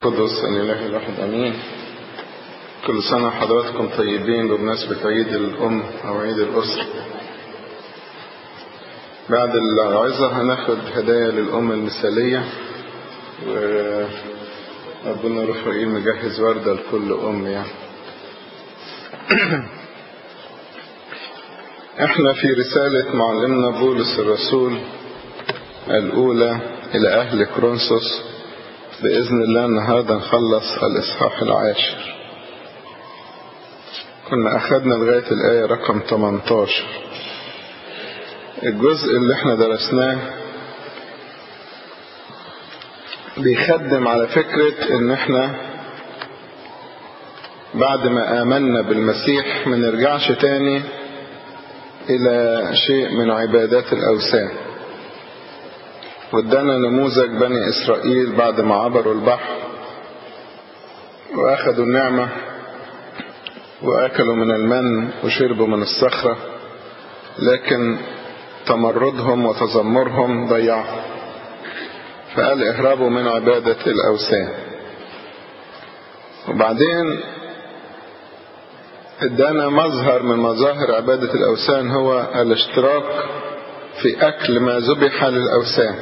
قدس الإله الواحد أمين كل سنة حضراتكم طيبين بمناسبة عيد الأم أو عيد الأسرة بعد العظة هناخد هدايا للأم المثالية وربنا رفائيل مجهز وردة لكل أم يعني احنا في رسالة معلمنا بولس الرسول الأولى إلى أهل كرونسوس بإذن الله النهاردة نخلص الإصحاح العاشر كنا أخذنا لغاية الآية رقم 18 الجزء اللي احنا درسناه بيخدم على فكرة ان احنا بعد ما آمنا بالمسيح ما نرجعش تاني إلى شيء من عبادات الأوثان وادانا نموذج بني إسرائيل بعد ما عبروا البحر وأخذوا النعمة وأكلوا من المن وشربوا من الصخرة لكن تمردهم وتذمرهم ضيعهم فقال اهربوا من عبادة الأوثان وبعدين ادانا مظهر من مظاهر عبادة الأوثان هو الاشتراك في أكل ما ذبح للأوثان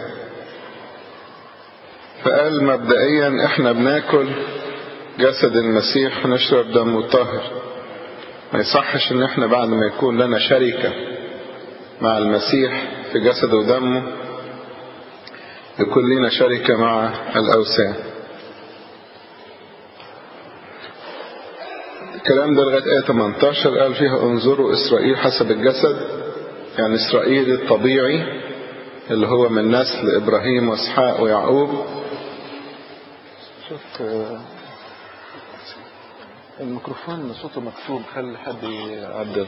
فقال مبدئيا احنا بناكل جسد المسيح ونشرب دمه طاهر ما يصحش ان احنا بعد ما يكون لنا شركة مع المسيح في جسده ودمه يكون لنا شركة مع الأوثان الكلام ده لغاية آية 18 قال فيها انظروا إسرائيل حسب الجسد يعني إسرائيل الطبيعي اللي هو من نسل إبراهيم وإسحاق ويعقوب شوف الميكروفون صوته مكتوب خلي حد يعدل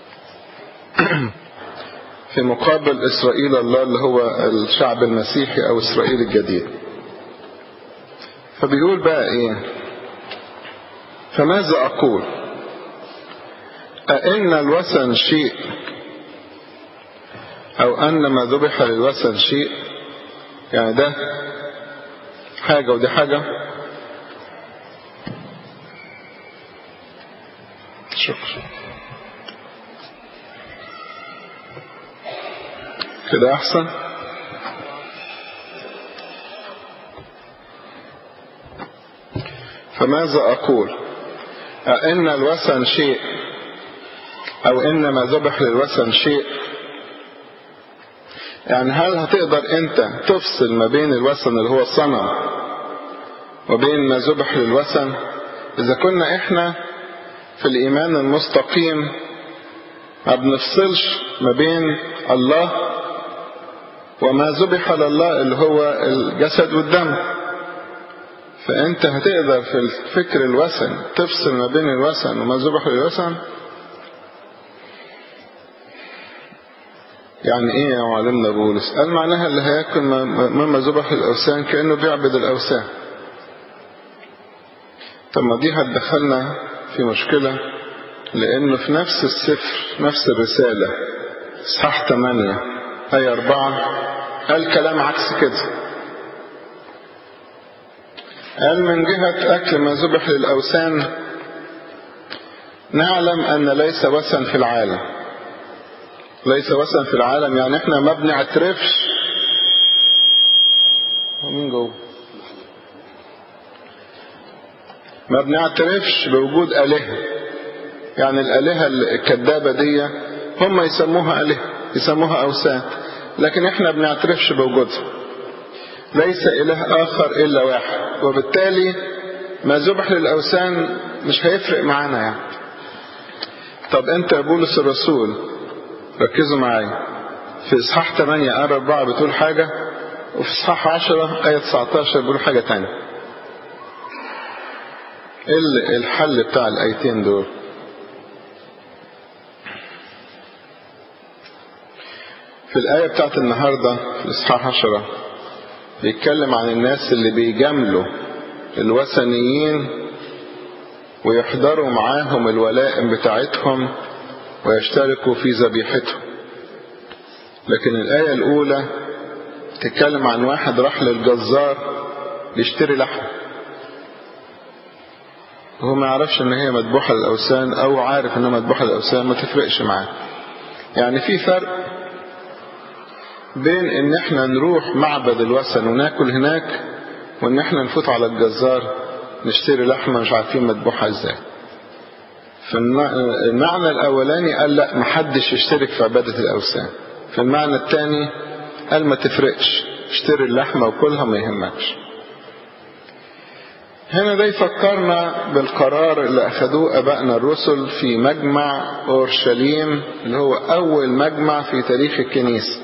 في مقابل إسرائيل الله اللي هو الشعب المسيحي أو إسرائيل الجديد فبيقول بقى إيه فماذا أقول أئن الوثن شيء أو أن ما ذبح للوثن شيء يعني ده حاجة ودي حاجة شكرا كده أحسن فماذا أقول أئن الوثن شيء أو إن ما ذبح للوثن شيء يعني هل هتقدر أنت تفصل ما بين الوثن اللي هو الصنم وبين ما ذبح للوثن إذا كنا إحنا في الإيمان المستقيم ما بنفصلش ما بين الله وما ذبح لله اللي هو الجسد والدم فأنت هتقدر في الفكر الوثن تفصل ما بين الوثن وما ذبح للوثن يعني ايه يا معلمنا بولس قال معناها اللي هياكل مما ذبح للأوثان كأنه بيعبد الأوثان طب ما دي هتدخلنا في مشكلة لأنه في نفس السفر نفس الرسالة إصحاح 8 آية 4 قال كلام عكس كده قال من جهة أكل ما ذبح للأوثان نعلم أن ليس وثن في العالم ليس وثن في العالم يعني احنا ما بنعترفش مين جوه ما بنعترفش بوجود آلهة يعني الآلهة الكذابة دي هم يسموها آلهة يسموها أوثان لكن احنا بنعترفش بوجودها ليس إله آخر إلا واحد وبالتالي ما ذبح للأوثان مش هيفرق معانا يعني طب أنت يا بولس الرسول ركزوا معايا في إصحاح 8 آية 4 بتقول حاجة وفي إصحاح 10 آية 19 بيقول حاجة تانية إيه الحل بتاع الآيتين دول في الآية بتاعت النهاردة في الإصحاح 10 بيتكلم عن الناس اللي بيجاملوا الوثنيين ويحضروا معاهم الولائم بتاعتهم ويشتركوا في ذبيحتهم لكن الآية الأولى تتكلم عن واحد راح للجزار يشتري لحم وهو ما يعرفش ان هي مذبوحة للأوثان او عارف انها مذبوحة للأوثان ما تفرقش معاه يعني في فرق بين ان احنا نروح معبد الوثن وناكل هناك وان احنا نفوت على الجزار نشتري لحمة مش عارفين مذبوحة ازاي فالمعنى الاولاني قال لا محدش يشترك في عبادة الاوثان في المعنى الثاني قال ما تفرقش اشتري اللحمة وكلها ما يهمكش هنا ده يفكرنا بالقرار اللي أخذوه أبائنا الرسل في مجمع أورشليم اللي هو أول مجمع في تاريخ الكنيسة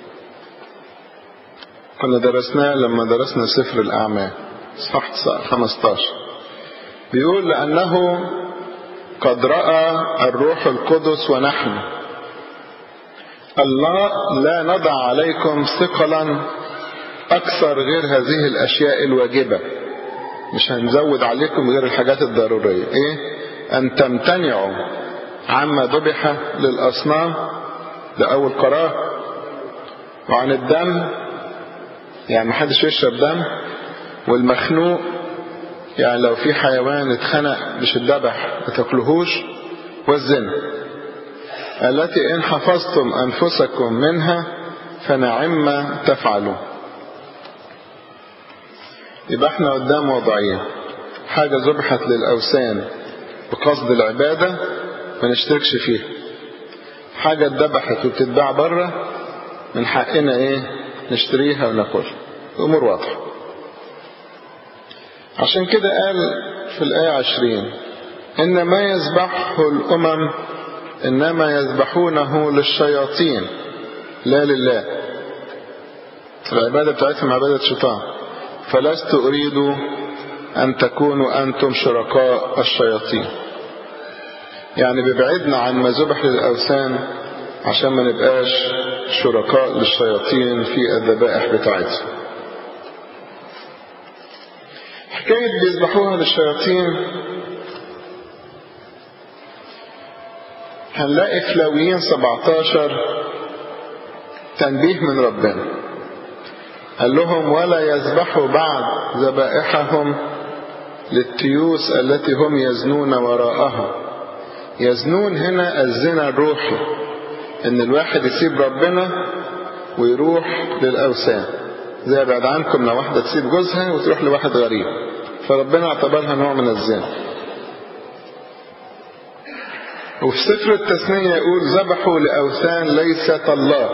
كنا درسناه لما درسنا سفر الأعمال صح 15 بيقول لأنه قد رأى الروح القدس ونحن الله لا نضع عليكم ثقلا أكثر غير هذه الأشياء الواجبة مش هنزود عليكم غير الحاجات الضرورية إيه؟ أن تمتنعوا عما ذبح للأصنام ده أول قرار وعن الدم يعني محدش يشرب دم والمخنوق يعني لو في حيوان اتخنق مش اتذبح ما تاكلوهوش والزنا التي إن حفظتم أنفسكم منها فنعم تفعلون يبقى احنا قدام وضعين حاجة ذبحت للأوثان بقصد العبادة ما نشتركش فيها حاجة اتذبحت وبتتباع بره من حقنا ايه نشتريها وناكلها الأمور واضحة عشان كده قال في الآية عشرين إن ما يذبحه الأمم إنما يذبحونه للشياطين لا لله العبادة بتاعتهم عبادة شيطان فلست أريد أن تكونوا أنتم شركاء الشياطين يعني بيبعدنا عن ما ذبح للأوثان عشان ما نبقاش شركاء للشياطين في الذبائح بتاعتهم حكاية بيذبحوها للشياطين هنلاقي في لاويين 17 تنبيه من ربنا قال لهم ولا يذبحوا بعد ذبائحهم للتيوس التي هم يزنون وراءها يزنون هنا الزنا الروحي ان الواحد يسيب ربنا ويروح للاوثان زي بعد عنكم لو واحده تسيب جوزها وتروح لواحد غريب فربنا اعتبرها نوع من الزنا وفي سفر التثنية يقول ذبحوا لأوثان ليست الله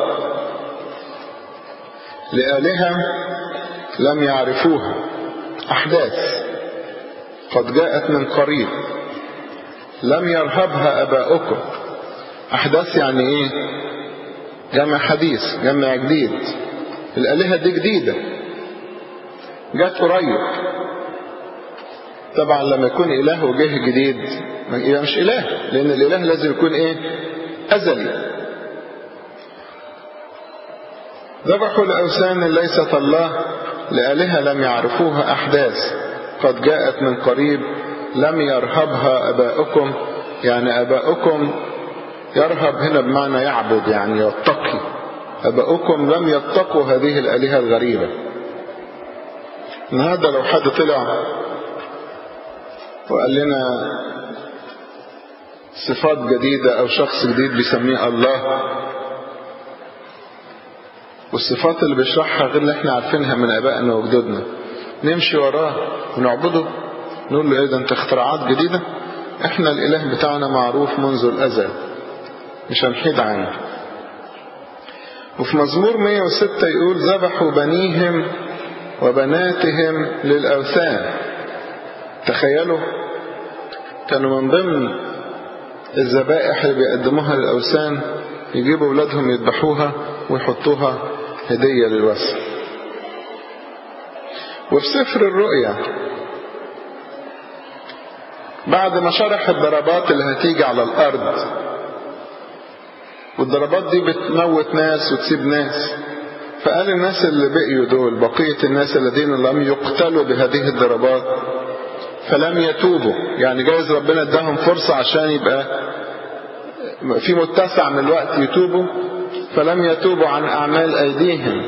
لآلهة لم يعرفوها أحداث قد جاءت من قريب لم يرهبها أباؤكم أحداث يعني إيه جمع حديث جمع جديد الآلهة دي جديدة جت قريب طبعا لما يكون إله وجه جديد يبقى مش إله لأن الإله لازم يكون إيه أزلي ذبحوا لأوثان ليست الله لآلهة لم يعرفوها أحداث قد جاءت من قريب لم يرهبها أباؤكم يعني أباؤكم يرهب هنا بمعنى يعبد يعني يتقي أباؤكم لم يتقوا هذه الآلهة الغريبة النهارده لو حد طلع وقال لنا صفات جديدة أو شخص جديد بيسميه الله والصفات اللي بيشرحها غير اللي احنا عارفينها من ابائنا وجدودنا نمشي وراه ونعبده نقول له ايه ده انت اختراعات جديدة احنا الاله بتاعنا معروف منذ الازل مش هنحيد عنه وفي مزمور 106 يقول ذبحوا بنيهم وبناتهم للأوثان تخيلوا كانوا من ضمن الذبائح اللي بيقدموها للأوثان يجيبوا أولادهم يذبحوها ويحطوها هدية للوثن وفي سفر الرؤيا بعد ما شرح الضربات اللي هتيجي على الأرض والضربات دي بتموت ناس وتسيب ناس فقال الناس اللي بقيوا دول بقية الناس الذين لم يقتلوا بهذه الضربات فلم يتوبوا يعني جايز ربنا اداهم فرصة عشان يبقى في متسع من الوقت يتوبوا فلم يتوبوا عن أعمال أيديهم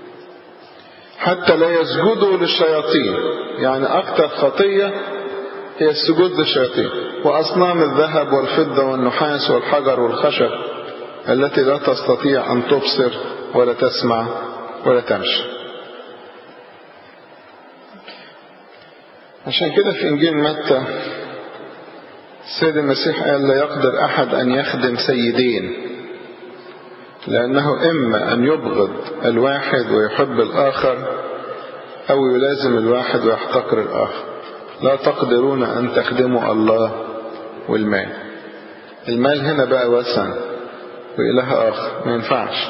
حتى لا يسجدوا للشياطين يعني أكتر خطية هي السجود للشياطين وأصنام الذهب والفضة والنحاس والحجر والخشب التي لا تستطيع أن تبصر ولا تسمع ولا تمشي عشان كده في إنجيل متى السيد المسيح قال لا يقدر أحد أن يخدم سيدين لأنه إما أن يبغض الواحد ويحب الآخر أو يلازم الواحد ويحتقر الآخر لا تقدرون أن تخدموا الله والمال المال هنا بقى وثن وإله آخر ما ينفعش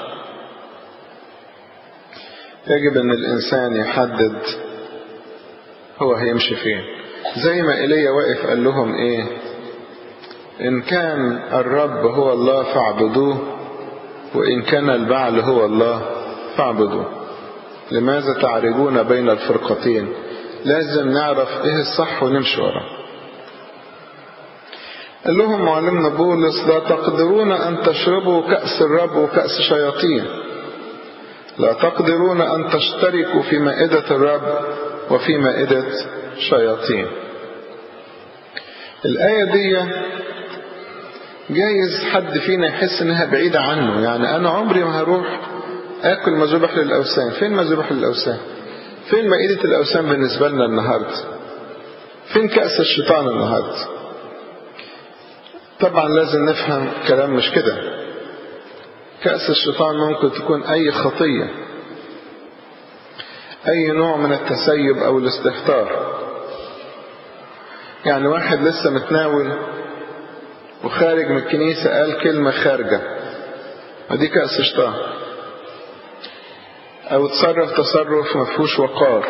يجب أن الإنسان يحدد هو هيمشي فين زي ما إيليا واقف قال لهم إيه إن كان الرب هو الله فاعبدوه وإن كان البعل هو الله فاعبدوه لماذا تعرجون بين الفرقتين لازم نعرف ايه الصح ونمشي وراه قال لهم معلمنا بولس لا تقدرون أن تشربوا كأس الرب وكأس شياطين لا تقدرون أن تشتركوا في مائدة الرب وفي مائدة شياطين الآية دي جايز حد فينا يحس انها بعيدة عنه يعني انا عمري ما هروح اكل مذبح للاوثان فين مذبح للاوثان فين مائدة الاوثان بالنسبة لنا النهاردة فين كأس الشيطان النهاردة طبعا لازم نفهم كلام مش كده كأس الشيطان ممكن تكون اي خطية اي نوع من التسيب او الاستهتار يعني واحد لسه متناول وخارج من الكنيسة قال كلمة خارجة ودي كأس شيطان أو تصرف تصرف ما فيهوش وقار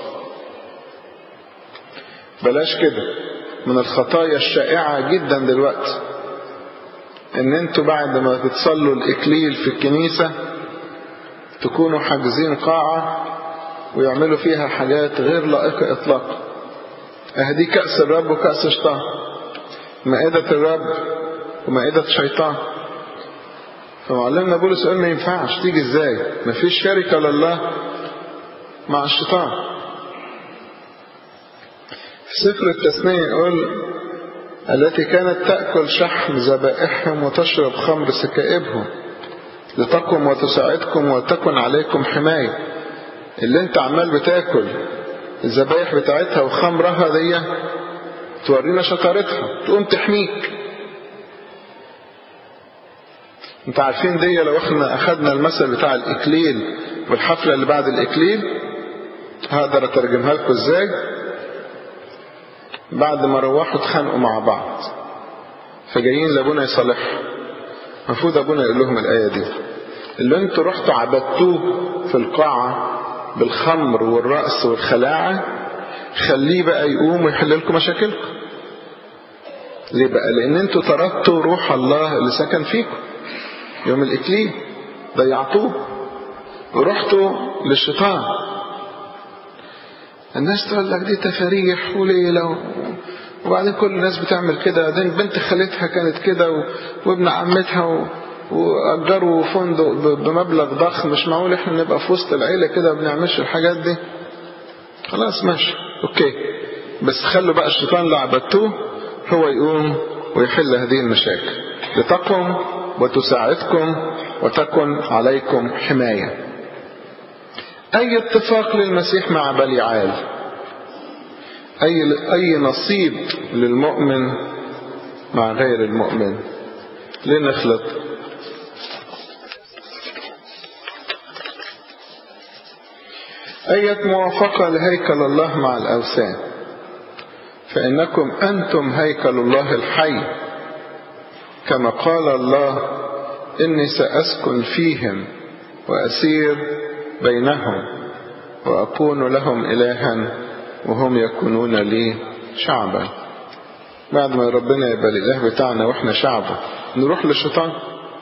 بلاش كده من الخطايا الشائعة جدا دلوقتي ان انتوا بعد ما بتصلوا الاكليل في الكنيسة تكونوا حاجزين قاعة ويعملوا فيها حاجات غير لائقة اطلاقا اهدي كأس الرب وكأس الشيطان مائدة الرب ومائدة الشيطان فمعلمنا بولس قال ما ينفعش تيجي ازاي مفيش شركة لله مع الشيطان في سفر التثنية يقول التي كانت تأكل شحم ذبائحهم وتشرب خمر سكائبهم لتقم وتساعدكم وتكن عليكم حماية اللي انت عمال بتاكل الذبايح بتاعتها وخمرها دي تورينا شطارتها تقوم تحميك انت عارفين دي لو احنا اخدنا المثل بتاع الاكليل والحفلة اللي بعد الاكليل هقدر اترجمها لكم ازاي بعد ما روحوا اتخانقوا مع بعض فجايين لابونا يصالحهم المفروض ابونا يقول لهم الايه دي اللي انتوا رحتوا عبدتوه في القاعه بالخمر والرأس والخلاعه خليه بقى يقوم ويحل لكم مشاكلكم ليه بقى لان انتوا طردتوا روح الله اللي سكن فيكم يوم الاكليل ضيعتوه ورحتوا للشيطان الناس تقول لك دي تفاريح وليلة وبعدين كل الناس بتعمل كده دين بنت خالتها كانت كده وابن عمتها و... وأجروا فندق بمبلغ ضخم مش معقول احنا نبقى في وسط العيلة كده ما بنعملش الحاجات دي خلاص ماشي اوكي بس خلوا بقى الشيطان اللي عبدتوه هو يقوم ويحل هذه المشاكل لتقم وتساعدكم وتكن عليكم حمايه أي اتفاق للمسيح مع بليعال أي أي نصيب للمؤمن مع غير المؤمن لنخلط أية موافقة لهيكل الله مع الأوثان فإنكم أنتم هيكل الله الحي كما قال الله إني سأسكن فيهم وأسير بينهم وأكون لهم إلها وهم يكونون لي شعبا بعد ما ربنا يبقى الإله بتاعنا وإحنا شعبه نروح للشيطان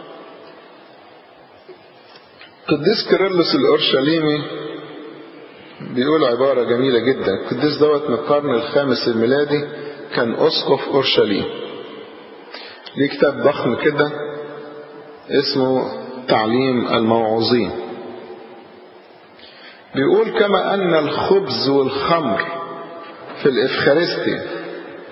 قديس كيرلس الأورشليمي بيقول عبارة جميلة جدا القديس دوت من القرن الخامس الميلادي كان أسقف أورشليم ليه كتاب ضخم كده اسمه تعليم الموعوظين بيقول كما أن الخبز والخمر في الإفخارستيا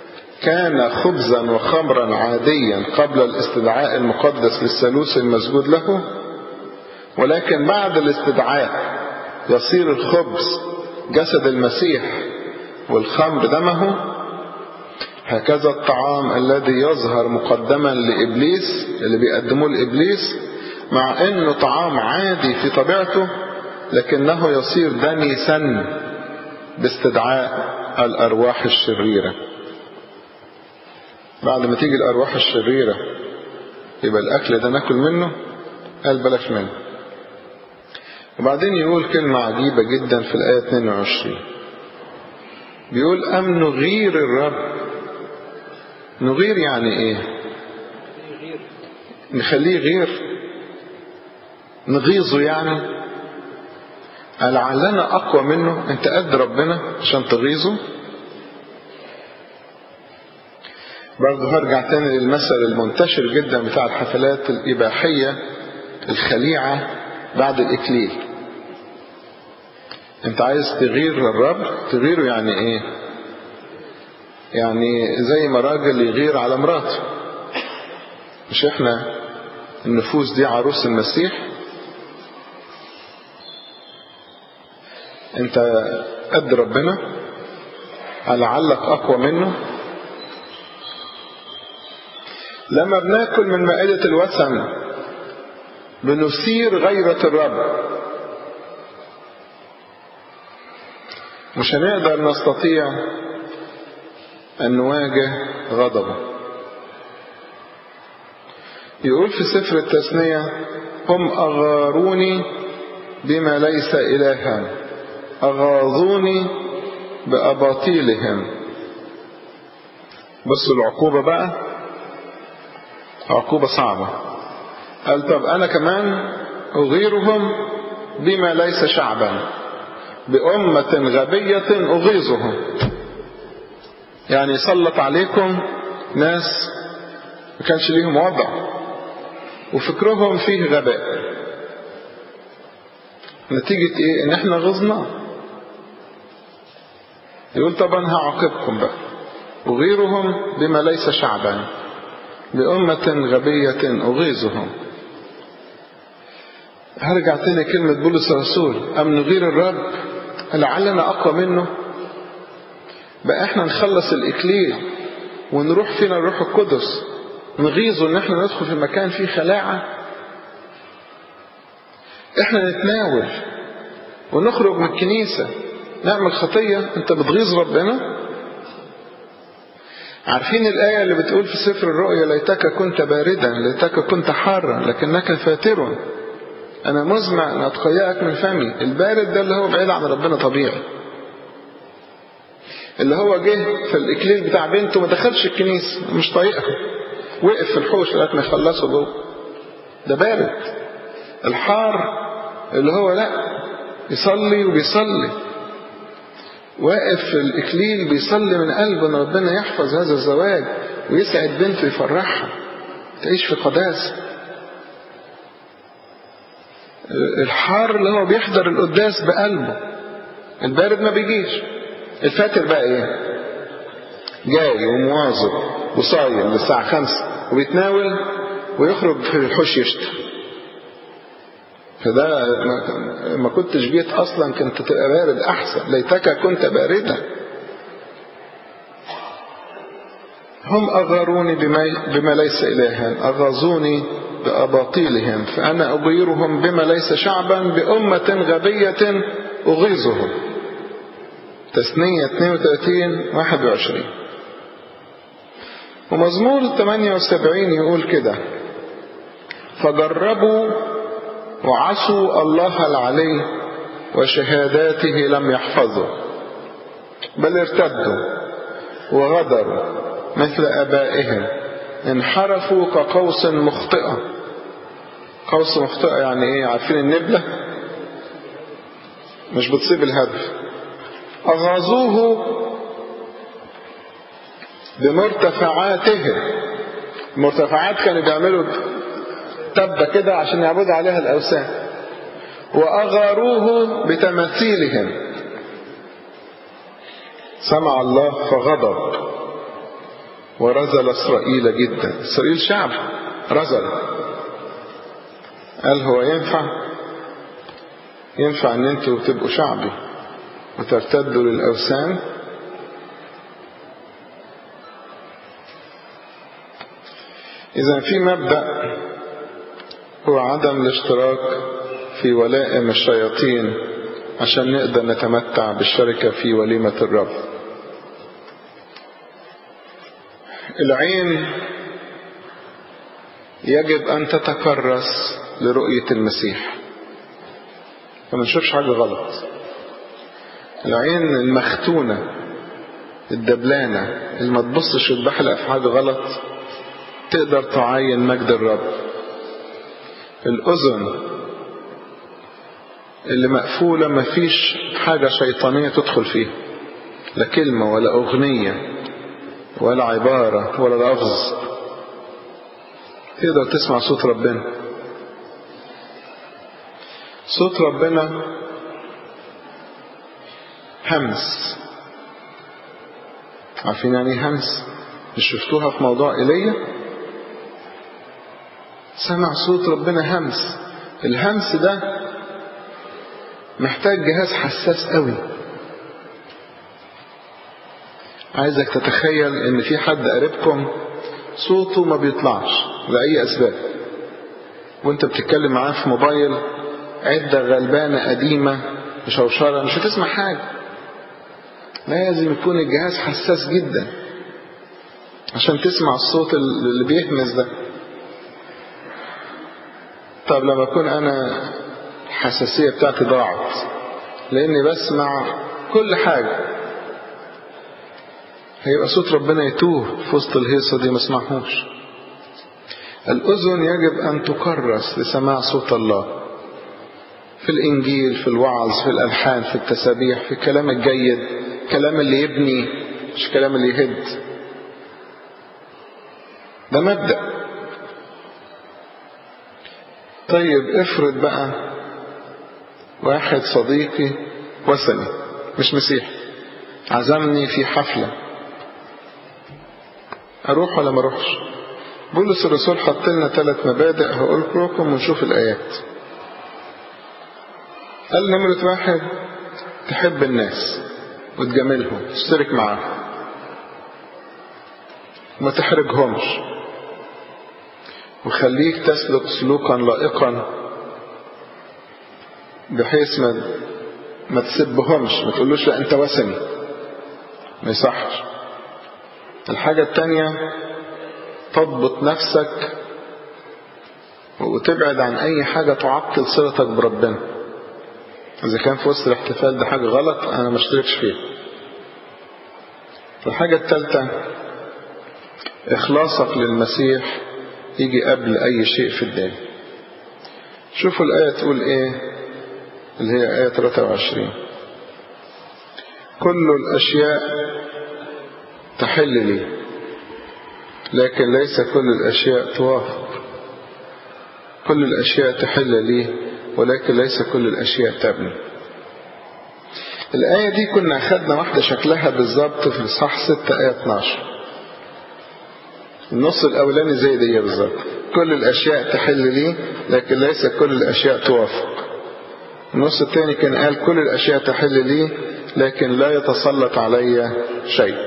كان خبزا وخمرا عاديا قبل الاستدعاء المقدس للثالوث المسجود له ولكن بعد الاستدعاء يصير الخبز جسد المسيح والخمر دمه هكذا الطعام الذي يظهر مقدما لإبليس اللي بيقدموه لإبليس مع انه طعام عادي في طبيعته لكنه يصير دنيسا باستدعاء الأرواح الشريرة بعد ما تيجي الأرواح الشريرة يبقى الأكل ده ناكل منه قال بلاش منه وبعدين يقول كلمة عجيبة جدا في الآية 22 بيقول أم نغير الرب نغير يعني إيه نخليه غير نغيظه يعني لعلنا أقوى منه أنت قد ربنا عشان تغيظه برضه هرجع تاني للمثل المنتشر جدا بتاع الحفلات الإباحية الخليعة بعد الإكليل أنت عايز تغير الرب تغيره يعني إيه يعني زي ما راجل يغير على مراته مش احنا النفوس دي عروس المسيح انت قد ربنا لعلك اقوى منه لما بناكل من مائدة الوثن بنثير غيرة الرب مش هنقدر نستطيع أن نواجه غضبه يقول في سفر التثنية هم أغاروني بما ليس إلها أغاظوني بأباطيلهم بصوا العقوبة بقى عقوبة صعبة قال طب أنا كمان أغيرهم بما ليس شعبا بأمة غبية أغيظهم يعني يسلط عليكم ناس ما كانش ليهم وضع وفكرهم فيه غباء نتيجة ايه ان احنا غزنا يقول طبعا هعاقبكم بقى أغيرهم بما ليس شعبا بأمة غبية أغيظهم هرجع تاني كلمة بولس الرسول أم نغير الرب لعلنا أقوى منه بقى احنا نخلص الإكليل ونروح فينا الروح القدس نغيظه ان احنا ندخل في مكان فيه خلاعة احنا نتناول ونخرج من الكنيسة نعمل خطية انت بتغيظ ربنا عارفين الآية اللي بتقول في سفر الرؤيا ليتك كنت باردا ليتك كنت حارا لكنك فاتر أنا مزمع أن أتقيأك من فمي البارد ده اللي هو بعيد عن ربنا طبيعي اللي هو جه في الإكليل بتاع بنته ما دخلش الكنيسة مش طايقها وقف في الحوش لغاية ما يخلصوا جوه ده بارد الحار اللي هو لا يصلي وبيصلي واقف في الإكليل بيصلي من قلبه أن ربنا يحفظ هذا الزواج ويسعد بنته يفرحها تعيش في قداسة الحار اللي هو بيحضر القداس بقلبه البارد ما بيجيش الفاتر بقى ايه جاي ومواظب وصايم للساعة خمسة وبيتناول ويخرج في الحوش يشتم فده ما كنتش جيت اصلا كنت تبقى بارد احسن ليتك كنت باردا هم اغاروني بما, بما ليس الها اغاظوني باباطيلهم فانا اغيرهم بما ليس شعبا بامه غبيه اغيظهم تثنيه 32 21 ومزمور 78 يقول كده فجربوا وعصوا الله العلي وشهاداته لم يحفظوا بل ارتدوا وغدروا مثل ابائهم انحرفوا كقوس مخطئه قوس مخطئه يعني ايه عارفين النبله مش بتصيب الهدف اغاظوه بمرتفعاتهم المرتفعات كانوا بيعملوا تبة كده عشان يعبدوا عليها الأوثان وأغاروه بتماثيلهم سمع الله فغضب ورزل إسرائيل جدا إسرائيل شعب رزل قال هو ينفع ينفع ان انتوا تبقوا شعبي وترتدوا للأوثان إذا في مبدأ هو عدم الاشتراك في ولائم الشياطين عشان نقدر نتمتع بالشركة في وليمة الرب العين يجب أن تتكرس لرؤية المسيح فما نشوفش حاجة غلط العين المختونة الدبلانة اللي ما تبصش وتبحلق في حاجة غلط تقدر تعاين مجد الرب الأذن اللي مقفولة ما فيش حاجة شيطانية تدخل فيها لا كلمة ولا أغنية ولا عبارة ولا لفظ تقدر تسمع صوت ربنا صوت ربنا همس عارفين يعني ايه همس مش شفتوها في موضوع ايليا سمع صوت ربنا همس الهمس ده محتاج جهاز حساس قوي عايزك تتخيل ان في حد قريبكم صوته ما بيطلعش لأي أسباب وانت بتتكلم معاه في موبايل عدة غلبانة قديمة مشوشرة مش هتسمع حاجة لازم يكون الجهاز حساس جدا عشان تسمع الصوت اللي بيهمس ده طب لما أكون أنا الحساسية بتاعتي ضاعت لأني بسمع كل حاجة هيبقى صوت ربنا يتوه في وسط الهيصة دي ما اسمعهوش الأذن يجب أن تكرس لسماع صوت الله في الإنجيل في الوعظ في الألحان في التسابيح في الكلام الجيد الكلام اللي يبني مش الكلام اللي يهد ده مبدأ طيب افرض بقى واحد صديقي وثني مش مسيحي عزمني في حفلة أروح ولا ما أروحش بولس الرسول حط لنا ثلاث مبادئ هقول لكم ونشوف الآيات قال نمرة واحد تحب الناس وتجاملهم تشترك معاهم وما تحرجهمش وخليك تسلك سلوكا لائقا بحيث ما ما تسبهمش ما تقولوش لا انت وثني ما يصحش الحاجة التانية تضبط نفسك وتبعد عن اي حاجة تعطل صلتك بربنا اذا كان في وسط الاحتفال ده حاجة غلط انا ما اشتركش فيها الحاجة التالتة اخلاصك للمسيح يجي قبل اي شيء في الدنيا شوفوا الآية تقول ايه اللي هي آية 23 كل الأشياء تحل لي لكن ليس كل الأشياء توافق كل الأشياء تحل لي ولكن ليس كل الأشياء تبني الآية دي كنا أخدنا واحدة شكلها بالظبط في الإصحاح 6 آية 12 النص الأولاني زي دي بالظبط كل الأشياء تحل لي لكن ليس كل الأشياء توافق النص الثاني كان قال كل الأشياء تحل لي لكن لا يتسلط علي شيء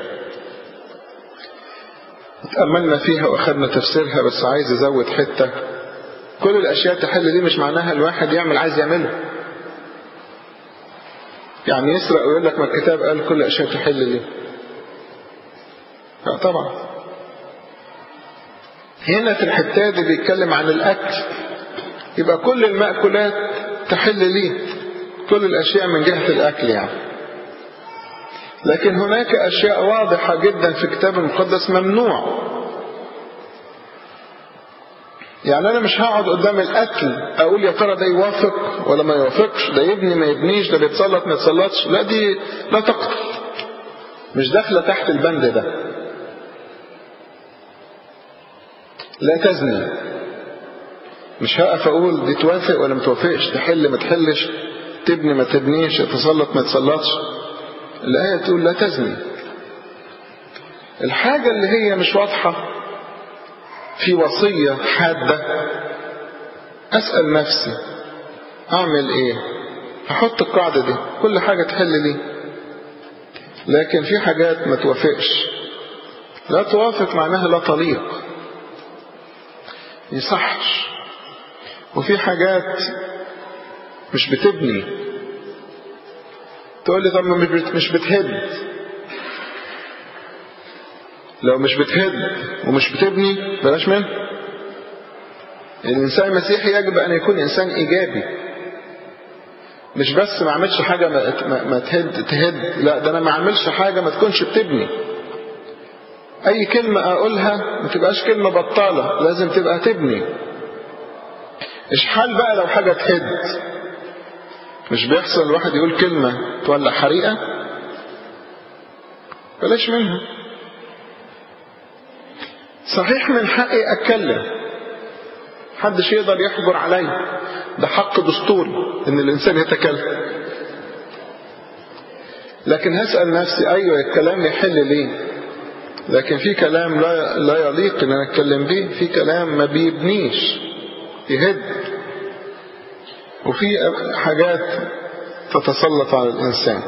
تأملنا فيها وأخذنا تفسيرها بس عايز أزود حتة كل الأشياء تحل لي مش معناها الواحد يعمل عايز يعمله يعني يسرق ويقول لك ما الكتاب قال كل الأشياء تحل لي لا طبعا هنا في الحتة دي بيتكلم عن الأكل يبقى كل المأكولات تحل لي كل الأشياء من جهة الأكل يعني لكن هناك أشياء واضحة جدا في الكتاب المقدس ممنوع يعني أنا مش هقعد قدام الأكل أقول يا ترى ده يوافق ولا ما يوافقش ده يبني ما يبنيش ده بيتسلط ما يتسلطش لا دي لا تقتل مش داخلة تحت البند ده لا تزني مش هقف اقول دي توافق ولا ما توافقش تحل ما تحلش تبني ما تبنيش تسلط ما تسلطش الآية تقول لا تزني الحاجة اللي هي مش واضحة في وصية حادة أسأل نفسي أعمل إيه هحط القاعدة دي كل حاجة تحل لي لكن في حاجات ما توافقش لا توافق معناها لا طليق يصحش وفي حاجات مش بتبني تقول لي طب مش بتهد لو مش بتهد ومش بتبني بلاش منه الإنسان المسيحي يجب أن يكون إنسان إيجابي مش بس ما عملش حاجة ما, ما, ما تهد تهد لا ده أنا ما عملش حاجة ما تكونش بتبني أي كلمة أقولها ما تبقاش كلمة بطالة لازم تبقى تبني إشحال بقى لو حاجة تهد مش بيحصل الواحد يقول كلمة تولع حريقة بلاش منها صحيح من حقي أتكلم محدش يقدر يحجر عليا ده حق دستوري ان الانسان يتكلم لكن هسأل نفسي ايوه الكلام يحل ليه لكن في كلام لا لا يليق ان انا اتكلم بيه في كلام ما بيبنيش يهد وفي حاجات تتسلط على الانسان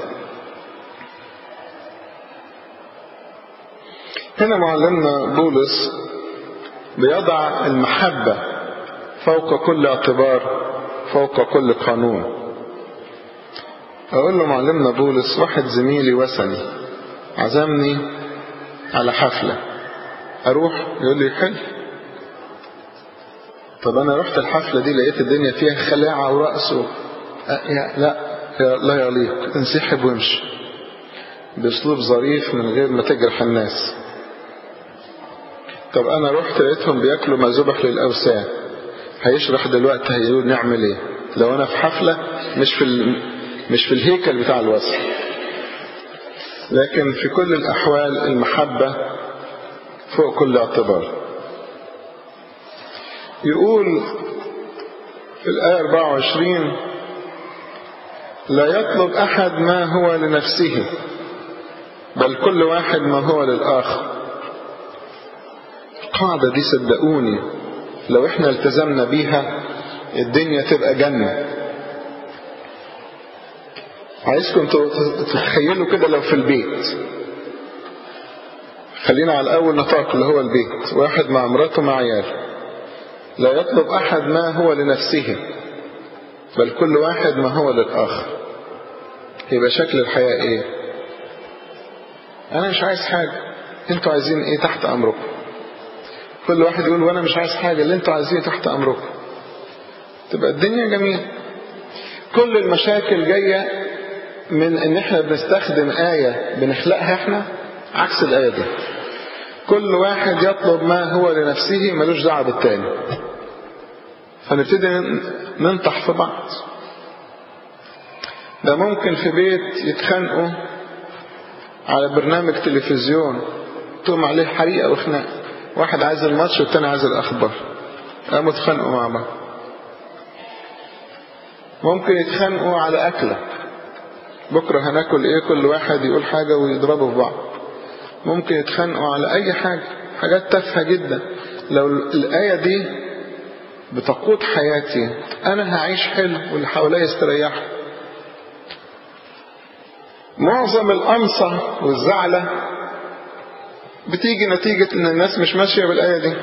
هنا معلمنا بولس بيضع المحبة فوق كل اعتبار فوق كل قانون أقول له معلمنا بولس واحد زميلي وثني عزمني على حفلة أروح يقول لي حلو طب أنا رحت الحفلة دي لقيت الدنيا فيها خلاعة ورقص و... أه لا لا يليق انسحب وامشي بأسلوب ظريف من غير ما تجرح الناس طب أنا رحت لقيتهم بياكلوا ما ذبح للأوثان هيشرح دلوقتي هيقول نعمل ايه لو انا في حفلة مش في ال... مش في الهيكل بتاع الوصف لكن في كل الأحوال المحبة فوق كل اعتبار يقول في الآية 24 لا يطلب أحد ما هو لنفسه بل كل واحد ما هو للآخر القاعدة دي صدقوني لو احنا التزمنا بيها الدنيا تبقى جنة عايزكم تتخيلوا كده لو في البيت خلينا على الأول نطاق اللي هو البيت واحد مع مراته مع عياله لا يطلب أحد ما هو لنفسه بل كل واحد ما هو للآخر يبقى شكل الحياة ايه أنا مش عايز حاجة انتوا عايزين ايه تحت أمركم كل واحد يقول وانا مش عايز حاجة اللي انتوا عايزينه تحت امركم تبقى الدنيا جميلة كل المشاكل جاية من ان احنا بنستخدم آية بنخلقها احنا عكس الآية دي كل واحد يطلب ما هو لنفسه ملوش دعوه بالتاني فنبتدي ننطح في بعض ده ممكن في بيت يتخانقوا على برنامج تلفزيون تقوم عليه حريقة وخناق واحد عايز الماتش والتاني عايز الأخبار قاموا اتخانقوا مع بعض ممكن يتخانقوا على أكلة بكرة هناكل إيه كل واحد يقول حاجة ويضربوا في بعض ممكن يتخانقوا على أي حاجة حاجات تافهة جدا لو الآية دي بتقود حياتي أنا هعيش حلو واللي حواليا يستريحوا معظم الأنصة والزعلة بتيجي نتيجة ان الناس مش ماشية بالآية دي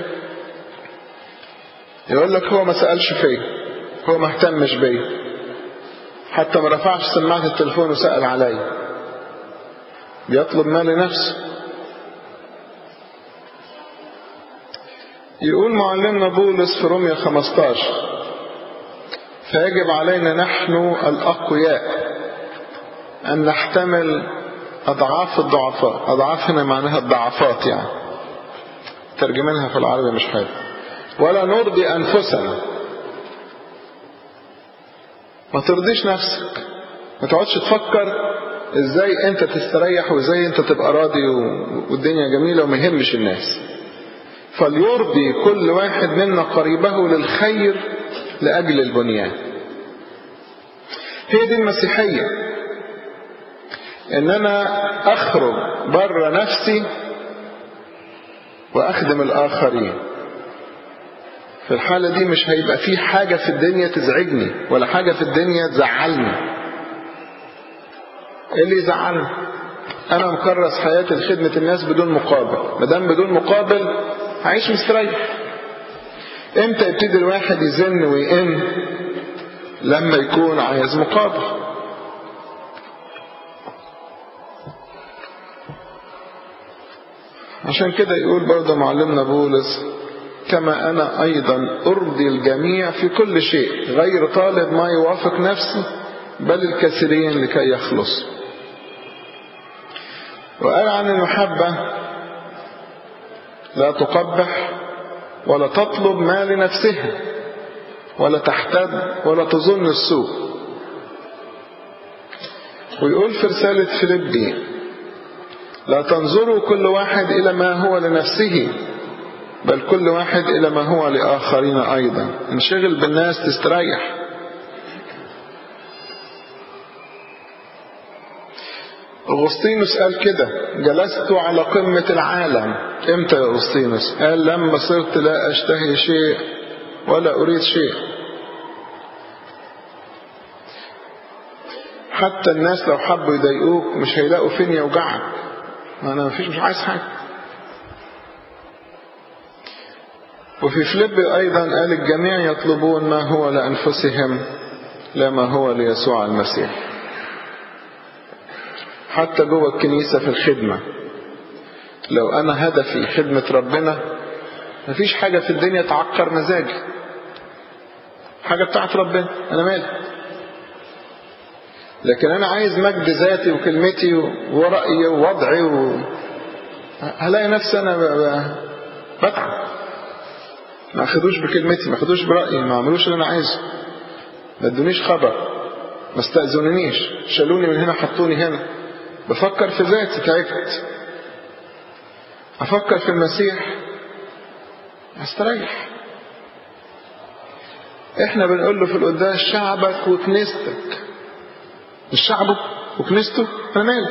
يقول لك هو ما سألش فيا هو ما اهتمش بيا حتى ما رفعش سماعة التليفون وسأل عليا بيطلب ما لنفسه يقول معلمنا بولس في رومية 15 فيجب علينا نحن الأقوياء أن نحتمل أضعاف الضعفاء أضعاف هنا معناها الضعفات يعني ترجمينها في العربي مش حلو ولا نرضي أنفسنا ما ترضيش نفسك ما تقعدش تفكر ازاي انت تستريح وازاي انت تبقى راضي والدنيا جميلة وما يهمش الناس فليرضي كل واحد منا قريبه للخير لأجل البنيان هي دي المسيحية ان انا اخرج بره نفسي وأخدم الآخرين في الحالة دي مش هيبقى في حاجة في الدنيا تزعجني ولا حاجة في الدنيا تزعلني ايه اللي يزعلني انا مكرس حياتي لخدمة الناس بدون مقابل مدام بدون مقابل هعيش مستريح امتى يبتدي الواحد يزن ويئن لما يكون عايز مقابل عشان كده يقول برضه معلمنا بولس كما أنا أيضا أرضي الجميع في كل شيء غير طالب ما يوافق نفسي بل الكثيرين لكي يخلص وقال عن المحبة لا تقبح ولا تطلب ما لنفسها ولا تحتد ولا تظن السوء ويقول في رسالة فيليبي لا تنظروا كل واحد إلى ما هو لنفسه بل كل واحد إلى ما هو لآخرين أيضا انشغل بالناس تستريح أغسطينوس قال كده جلست على قمة العالم امتى يا أغسطينوس قال لما صرت لا أشتهي شيء ولا أريد شيء حتى الناس لو حبوا يضايقوك مش هيلاقوا فين يوجعك أنا مفيش مش عايز حاجة وفي فليب أيضا قال الجميع يطلبون ما هو لأنفسهم لا ما هو ليسوع المسيح حتى جوه الكنيسة في الخدمة لو أنا هدفي خدمة ربنا مفيش حاجة في الدنيا تعكر مزاجي حاجة بتاعت ربنا أنا مالي لكن أنا عايز مجد ذاتي وكلمتي ورأيي ووضعي و... هلاقي نفسي أنا بتعب ما أخدوش بكلمتي ما أخدوش برأيي ما عملوش اللي أنا عايزه ما ادونيش خبر ما استأذنونيش شالوني من هنا حطوني هنا بفكر في ذاتي تعبت أفكر في المسيح أستريح إحنا بنقول له في القداس شعبك وكنيستك مش شعبه وكنيسته أنا مالي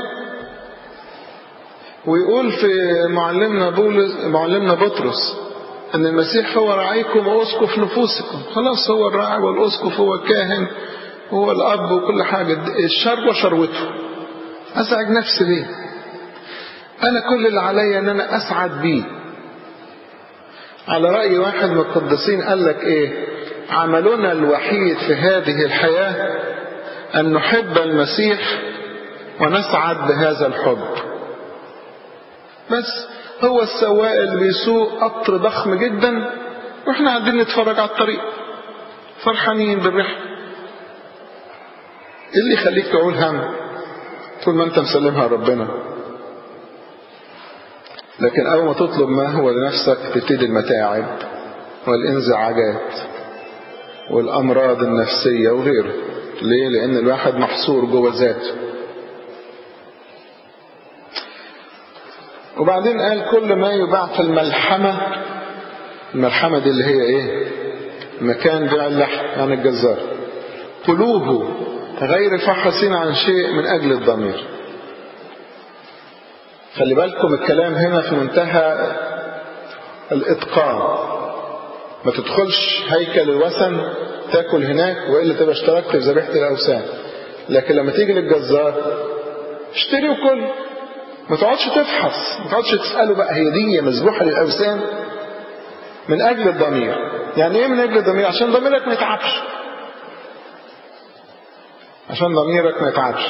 ويقول في معلمنا بولس معلمنا بطرس أن المسيح هو رعيكم وأسقف نفوسكم خلاص هو الراعي والأسقف هو الكاهن هو الأب وكل حاجة الشر وشروته أسعد نفسي ليه أنا كل اللي عليا أن أنا أسعد بيه على رأي واحد من القديسين قال لك إيه عملنا الوحيد في هذه الحياة أن نحب المسيح ونسعد بهذا الحب بس هو السواق اللي بيسوق قطر ضخم جدا واحنا قاعدين نتفرج على الطريق فرحانين بالرحلة ايه اللي يخليك تعول هم طول ما انت مسلمها ربنا لكن اول ما تطلب ما هو لنفسك تبتدي المتاعب والانزعاجات والامراض النفسية وغيره ليه لان الواحد محصور جوه ذاته وبعدين قال كل ما يباع في الملحمة الملحمة دي اللي هي ايه مكان بيع اللحم يعني الجزار كلوه غير فحصين عن شيء من أجل الضمير خلي بالكم الكلام هنا في منتهى الإتقان ما تدخلش هيكل الوثن تاكل هناك وإلا تبقى اشتركت في ذبيحة الأوثان لكن لما تيجي للجزار اشتري وكل ما تقعدش تفحص ما تقعدش تسأله بقى هي دي مذبوحة للأوثان من أجل الضمير يعني إيه من أجل الضمير عشان ضميرك ما يتعبش عشان ضميرك ما يتعبش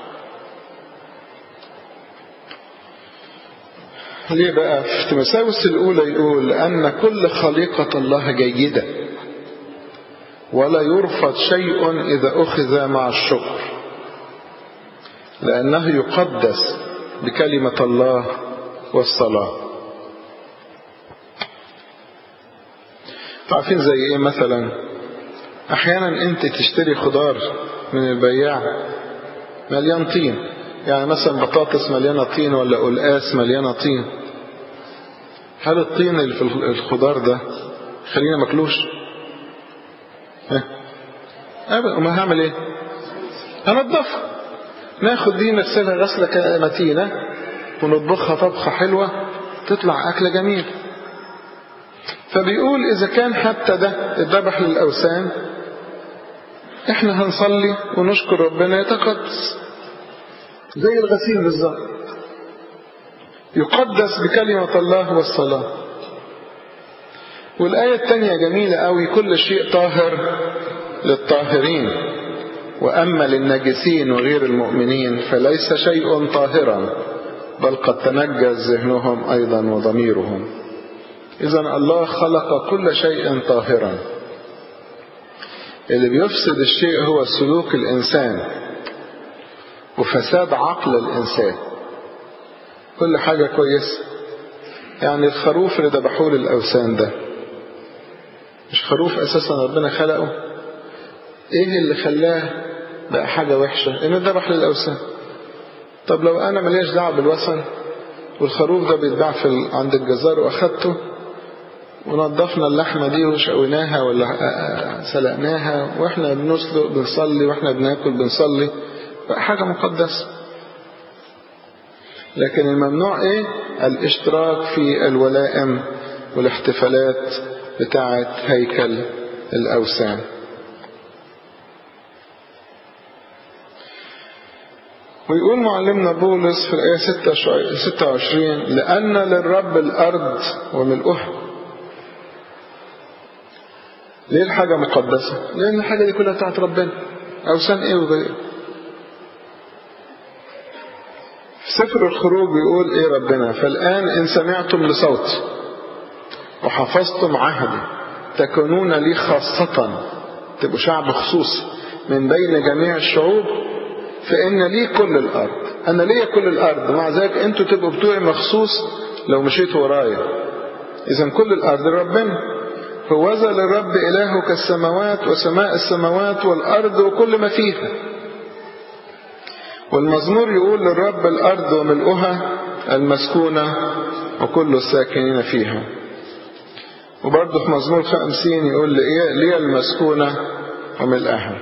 ليه بقى في تمساوس الأولى يقول أن كل خليقة الله جيدة ولا يرفض شيء إذا أخذ مع الشكر لأنه يقدس بكلمة الله والصلاة عارفين زي ايه مثلا احيانا انت تشتري خضار من البياع مليان طين يعني مثلا بطاطس مليانة طين ولا قلقاس مليانة طين هل الطين اللي في الخضار ده خلينا ماكلوش ها ابدا ما هعمل ايه هنضفها ناخد دي نغسلها غسلة متينة ونطبخها طبخة حلوة تطلع أكلة جميلة فبيقول إذا كان حتى ده اتذبح للأوثان احنا هنصلي ونشكر ربنا يتقدس زي الغسيل بالظبط يقدس بكلمة الله والصلاة والآية الثانية جميلة قوي كل شيء طاهر للطاهرين وأما للناجسين وغير المؤمنين فليس شيء طاهرا بل قد تنجس ذهنهم أيضا وضميرهم إذا الله خلق كل شيء طاهرا اللي بيفسد الشيء هو سلوك الإنسان وفساد عقل الإنسان كل حاجة كويسة يعني الخروف اللي ذبحوه للأوثان ده مش خروف أساسا ربنا خلقه إيه اللي خلاه بقى حاجة وحشة إنه ذبح للأوثان طب لو أنا ملياش دعوة بالوثن والخروف ده بيتباع في عند الجزار وأخدته ونضفنا اللحمة دي وشويناها ولا سلقناها واحنا بنسلق بنصلي واحنا بناكل بنصلي بقى حاجة مقدسة لكن الممنوع ايه الاشتراك في الولائم والاحتفالات بتاعة هيكل الأوثان ويقول معلمنا بولس في الآية 26 لأن للرب الأرض وملؤها ليه الحاجة مقدسة؟ لأن الحاجة دي كلها بتاعت ربنا أوثان إيه وغيره في سفر الخروج بيقول إيه ربنا فالآن إن سمعتم لصوتي وحفظتم عهدي تكونون لي خاصة تبقوا شعب خصوصي من بين جميع الشعوب فإن لي كل الأرض أنا ليا كل الأرض مع ذلك أنتوا تبقوا بتوعي مخصوص لو مشيتوا ورايا إذا كل الأرض لربنا فوذا للرب إله كالسماوات وسماء السماوات والأرض وكل ما فيها والمزمور يقول للرب الأرض وملؤها المسكونة وكل الساكنين فيها وبرضه في مزمور خمسين يقول لي المسكونة وملئها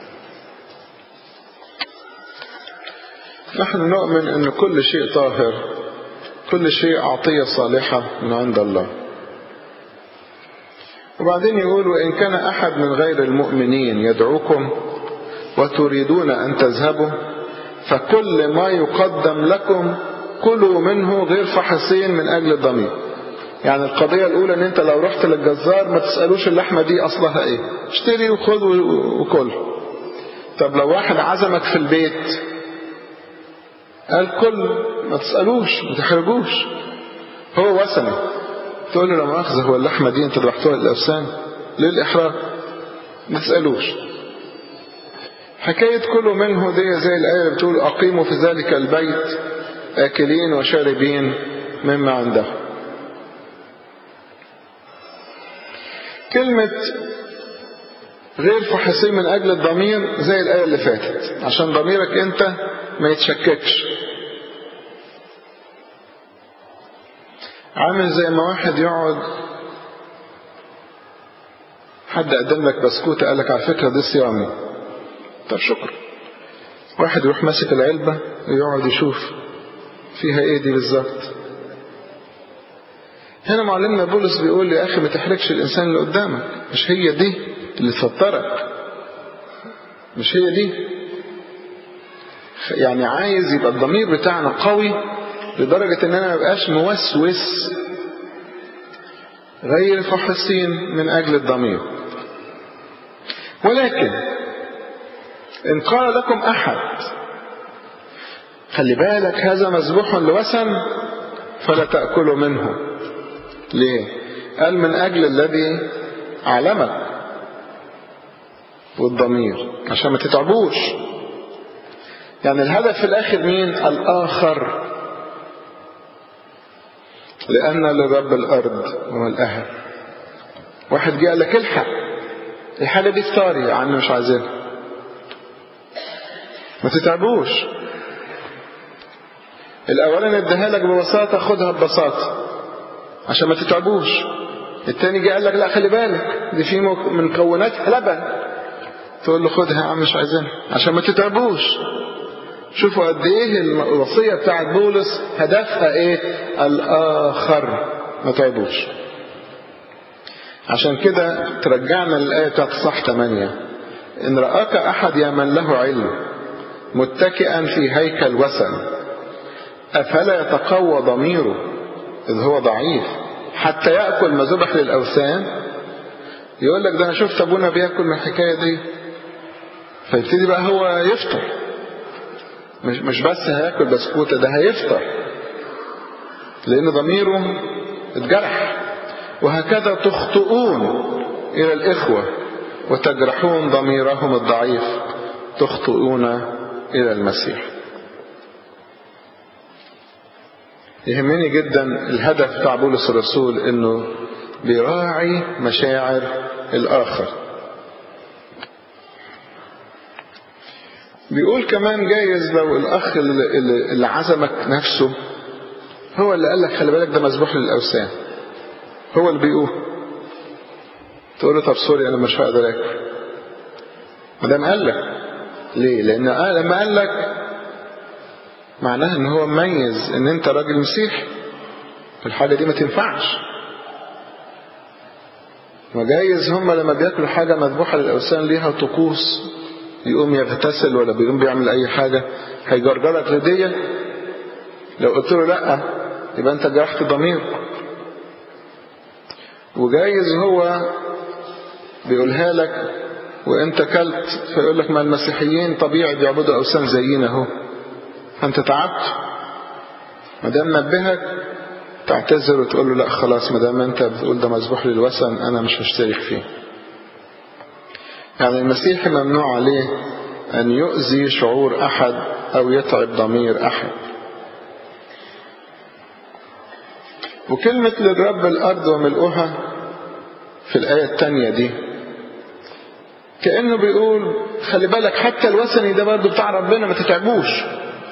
نحن نؤمن أن كل شيء طاهر كل شيء عطية صالحة من عند الله وبعدين يقول وإن كان أحد من غير المؤمنين يدعوكم وتريدون أن تذهبوا فكل ما يقدم لكم كلوا منه غير فحصين من أجل الضمير يعني القضية الأولى أن أنت لو رحت للجزار ما تسألوش اللحمة دي أصلها إيه اشتري وخذ وكل طب لو واحد عزمك في البيت قال كل ما تسألوش ما تحرجوش هو وثني تقول له لا مؤاخذة هو اللحمة دي انت ذبحتوها للأوثان ليه الإحراج ما تسألوش حكاية كل منه دي زي الآية اللي بتقول أقيموا في ذلك البيت آكلين وشاربين مما عنده كلمة غير فحصين من أجل الضمير زي الآية اللي فاتت عشان ضميرك أنت ما يتشككش عامل زي ما واحد يقعد حد قدم لك بسكوتة قال لك على فكرة دي صيامي طب شكرا واحد يروح ماسك العلبة ويقعد يشوف فيها ايه دي بالظبط هنا معلمنا بولس بيقول يا اخي ما تحرجش الانسان اللي قدامك مش هي دي اللي تفطرك مش هي دي يعني عايز يبقى الضمير بتاعنا قوي لدرجة ان انا ما بقاش موسوس غير فحصين من اجل الضمير ولكن ان قال لكم احد خلي بالك هذا مذبوح لوثن فلا تأكلوا منه ليه قال من اجل الذي علمك والضمير عشان ما تتعبوش يعني الهدف في الاخر مين الاخر لأن لرب الأرض هو الأهل واحد جه قال لك الحق الحاجة دي فطاري يا عم مش عايزينها ما تتعبوش الأولاني اداها لك ببساطة خدها ببساطة عشان ما تتعبوش التاني جه قال لك لا خلي بالك دي في من مكوناتها لبن تقول له خدها يا عم مش عايزينها عشان ما تتعبوش شوفوا قد ايه الوصية بتاعت بولس هدفها ايه الاخر ما تعبوش عشان كده ترجعنا للآية بتاعت صح 8 إن رآك أحد يا من له علم متكئا في هيكل وثن أفلا يتقوى ضميره إذ هو ضعيف حتى يأكل ما ذبح للأوثان يقول لك ده أنا شفت أبونا بياكل من الحكاية دي فيبتدي بقى هو يفطر مش مش بس هياكل بسكوتة ده هيفطر لأن ضميره اتجرح وهكذا تخطئون إلى الإخوة وتجرحون ضميرهم الضعيف تخطئون إلى المسيح يهمني جدا الهدف بتاع بولس الرسول انه بيراعي مشاعر الاخر بيقول كمان جايز لو الاخ اللي عزمك نفسه هو اللي قال لك خلي بالك ده مذبوح للاوثان هو اللي بيقول تقول له طب سوري انا مش هقدر اكل ما دام قال لك ليه لان آه لما قال لك معناها ان هو مميز ان انت راجل مسيحي الحاجه دي ما تنفعش وجايز هم لما بياكلوا حاجه مذبوحه للاوثان ليها طقوس يقوم يغتسل ولا بيقوم بيعمل اي حاجه هيجرجرك لديه لو قلت له لا يبقى انت جرحت ضميره وجايز هو بيقولها لك وانت كلت فيقول لك ما المسيحيين طبيعي بيعبدوا اوثان زينا اهو فانت تعبت ما دام نبهك تعتذر وتقول له لا خلاص ما دام انت بتقول ده مذبوح للوثن انا مش هشترك فيه يعني المسيحي ممنوع عليه ان يؤذي شعور احد او يتعب ضمير احد وكلمة للرب الأرض وملؤها في الآية الثانية دي كأنه بيقول خلي بالك حتى الوثني ده برضه بتاع ربنا ما تتعبوش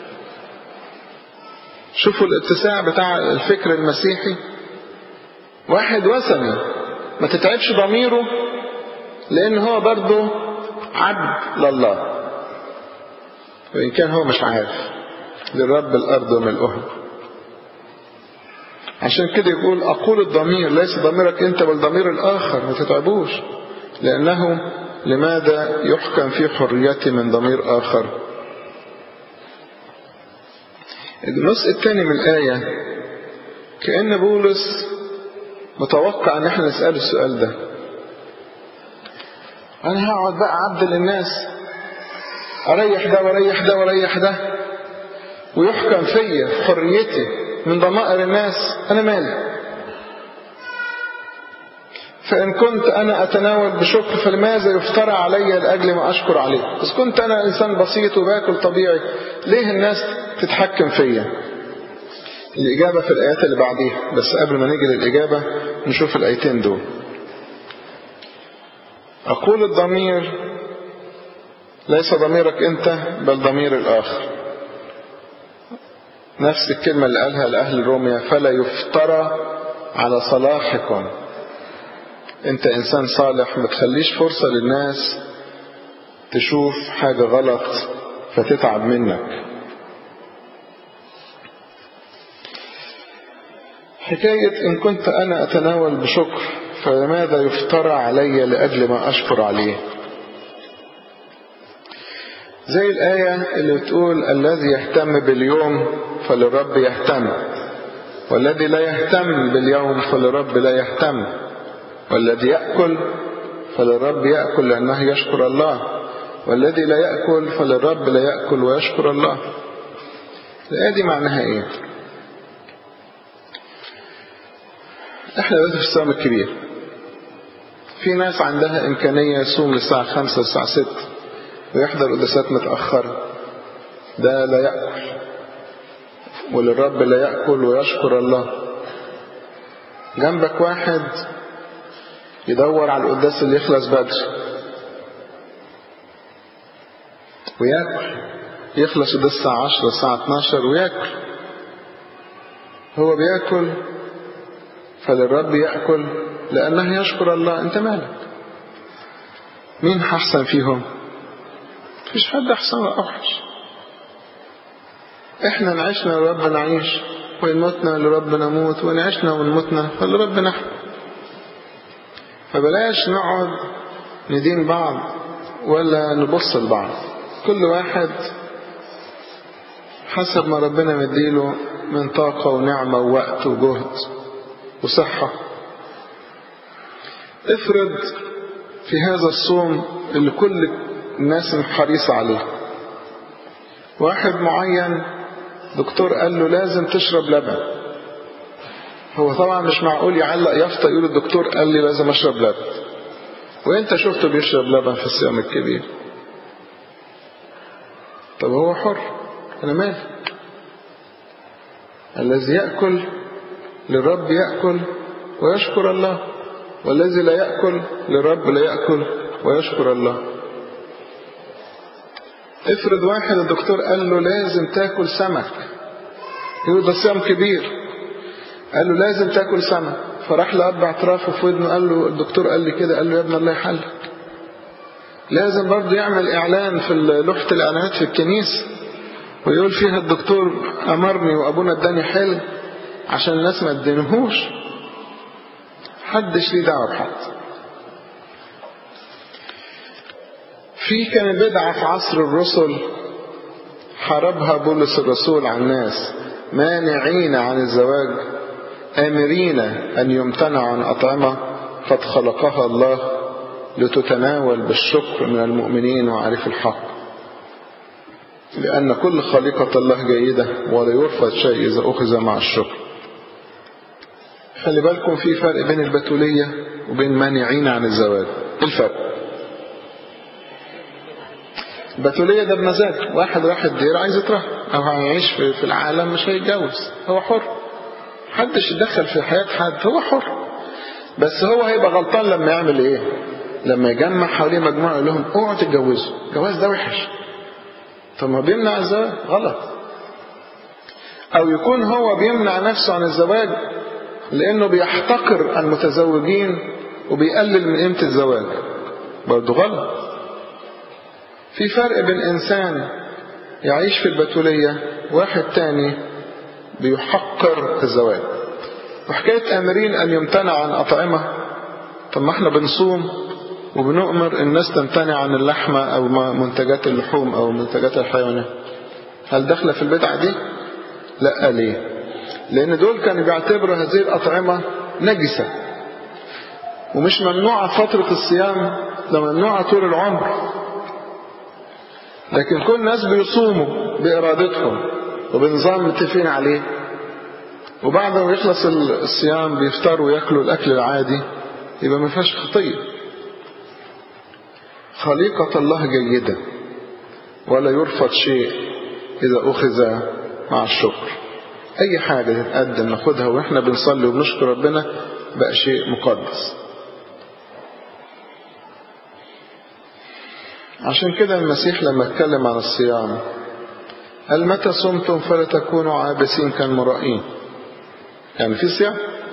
شوفوا الاتساع بتاع الفكر المسيحي واحد وثني ما تتعبش ضميره لأن هو برضه عبد لله وإن كان هو مش عارف للرب الأرض وملؤها عشان كده يقول أقول الضمير ليس ضميرك أنت بل ضمير الآخر ما تتعبوش لأنه لماذا يحكم في حريتي من ضمير آخر النص الثاني من الآية كأن بولس متوقع ان احنا نسأل السؤال ده انا هقعد بقى اعدل الناس اريح ده واريح ده واريح ده ويحكم فيا في حريتي من ضمائر الناس انا مالي فإن كنت أنا أتناول بشكر فلماذا يفترى علي لأجل ما أشكر عليه بس كنت أنا إنسان بسيط وباكل طبيعي ليه الناس تتحكم فيا الإجابة في الآيات اللي بعديها بس قبل ما نيجي للإجابة نشوف الآيتين دول أقول الضمير ليس ضميرك أنت بل ضمير الآخر نفس الكلمة اللي قالها لأهل روميا فلا يفترى على صلاحكم انت انسان صالح ما تخليش فرصة للناس تشوف حاجة غلط فتتعب منك حكاية إن كنت أنا أتناول بشكر فلماذا يفترى علي لأجل ما أشكر عليه زي الآية اللي بتقول الذي يهتم باليوم فللرب يهتم والذي لا يهتم باليوم فللرب لا يهتم والذي يأكل فللرب يأكل لأنه يشكر الله والذي لا يأكل فللرب لا يأكل ويشكر الله الآية دي معناها إيه إحنا دلوقتي في الصيام الكبير في ناس عندها إمكانية يصوم للساعة خمسة والساعة ستة ويحضر قداسات متأخرة ده لا يأكل وللرب لا يأكل ويشكر الله جنبك واحد يدور على القداس اللي يخلص بدري وياكل يخلص قداس الساعة 10 الساعة 12 وياكل هو بياكل فللرب يأكل لأنه يشكر الله أنت مالك مين أحسن فيهم مفيش حد أحسن ولا أوحش إحنا نعيشنا لرب نعيش وإن متنا لرب نموت وإن عشنا وإن متنا فلرب نحن فبلاش نقعد ندين بعض ولا نبص لبعض كل واحد حسب ما ربنا مديله من طاقة ونعمة ووقت وجهد وصحة افرض في هذا الصوم اللي كل الناس حريصة عليه واحد معين دكتور قال له لازم تشرب لبن هو طبعا مش معقول يعلق يافطة يقول الدكتور قال لي لازم اشرب لبن وانت شفته بيشرب لبن في الصيام الكبير طب هو حر انا مالي الذي يأكل للرب يأكل ويشكر الله والذي لا يأكل للرب لا يأكل ويشكر الله افرض واحد الدكتور قال له لازم تاكل سمك يقول ده صيام كبير قال له لازم تاكل سمك فراح لأب اعترافه في ودنه قال له الدكتور قال لي كده قال له يا ابن الله يحلك لازم برضه يعمل اعلان في لوحة الاعلانات في الكنيسة ويقول فيها الدكتور امرني وابونا اداني حلم عشان الناس ما تدينهوش حدش ليه دعوه بحد في كان بدعة في عصر الرسل حاربها بولس الرسول عن الناس مانعين عن الزواج آمرين أن يمتنعوا عن أطعمة قد خلقها الله لتتناول بالشكر من المؤمنين وعارف الحق لأن كل خليقة الله جيدة ولا يرفض شيء إذا أخذ مع الشكر خلي بالكم في فرق بين البتولية وبين مانعين عن الزواج الفرق البتولية ده بمزاج واحد راح الدير عايز يترهب أو هيعيش في العالم مش هيتجوز هو حر محدش يدخل في حياة حد هو حر بس هو هيبقى غلطان لما يعمل ايه لما يجمع حواليه مجموعة يقول لهم اوعوا تتجوزوا الجواز ده وحش طب ما بيمنع الزواج غلط او يكون هو بيمنع نفسه عن الزواج لانه بيحتقر المتزوجين وبيقلل من قيمة الزواج برضه غلط في فرق بين انسان يعيش في البتولية واحد تاني بيحقر الزواج وحكاية آمرين أن يمتنع عن أطعمة طب ما احنا بنصوم وبنؤمر الناس تمتنع عن اللحمة أو منتجات اللحوم أو منتجات الحيوانات هل داخلة في البدعة دي؟ لا ليه؟ لأن دول كانوا بيعتبروا هذه الأطعمة نجسة ومش ممنوعة فترة الصيام ده ممنوعة طول العمر لكن كل الناس بيصوموا بإرادتهم وبنظام متفقين عليه وبعد ما يخلص الصيام بيفطروا وياكلوا الأكل العادي يبقى ما فيهاش خطية خليقة الله جيدة ولا يرفض شيء إذا أخذ مع الشكر أي حاجة تتقدم ناخدها وإحنا بنصلي وبنشكر ربنا بقى شيء مقدس عشان كده المسيح لما اتكلم عن الصيام قال متى صمتم فلا تكونوا عابسين كالمرائين يعني في صيام